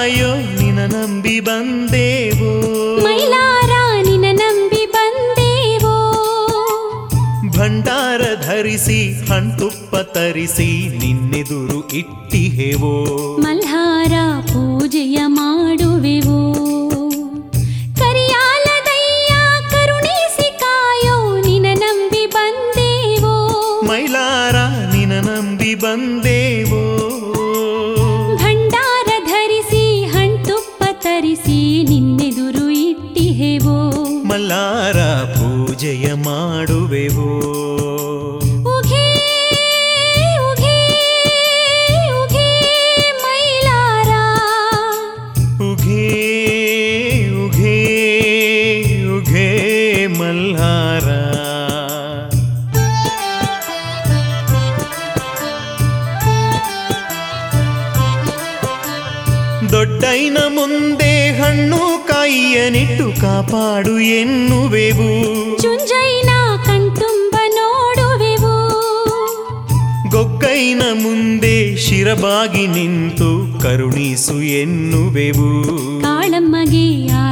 ಕಾಯೋ ನಿನ ನಂಬಿ ಬಂದೇವೋ ಮೈಲಾರ ನಿನ ನಂಬಿ ಬಂದೇವೋ ಭಂಡಾರ ಧರಿಸಿ ಹಣ್ತುಪ್ಪ ತರಿಸಿ ನಿನ್ನೆದುರು ಇಟ್ಟಿಹೆವೋ ಮಲ್ಹಾರ ಪೂಜೆಯ ಮಾಡುವೆವು ಕರಿಯಾಲದಯ್ಯ ಕರುಣಿಸಿ ಕಾಯೋ ನಿನ ನಂಬಿ ಬಂದೇವೋ ಮೈಲಾರ ನಿನ ನಂಬಿ ಬಂದೇವೋ ಭಂಡಾರ ಧರಿಸಿ ಹಣ್ತುಪ್ಪ ತರಿಸಿ ನಿನ್ನೆದುರು ಇಟ್ಟಿಹೆವೋ ಮಲ್ಲಾರ ಪೂಜೆಯ ಮಾಡುವೆವೋ ಉಘೇ ಉಘೇ ಉಘೇ ಮೈಲಾರ ಉಘೇ ಉಘೇ ಉಘೇ ಮಲ್ಹಾರ ದೊಡ್ಡೈನ ಮುಂದೆ ಹಣ್ಣು ಕಾಯಿಯನಿಟ್ಟು ಕಾಪಾಡು ಎನ್ನುವೆವು ಚುಂಜೈನ ಕಣ್ತುಂಬ ನೋಡುವೆವು ಗೊಗ್ಗೈನ ಮುಂದೆ ಶಿರಬಾಗಿ ನಿಂತು ಕರುಣಿಸು ಎನ್ನುವೆವು ಕಾಳಮ್ಮಗೆ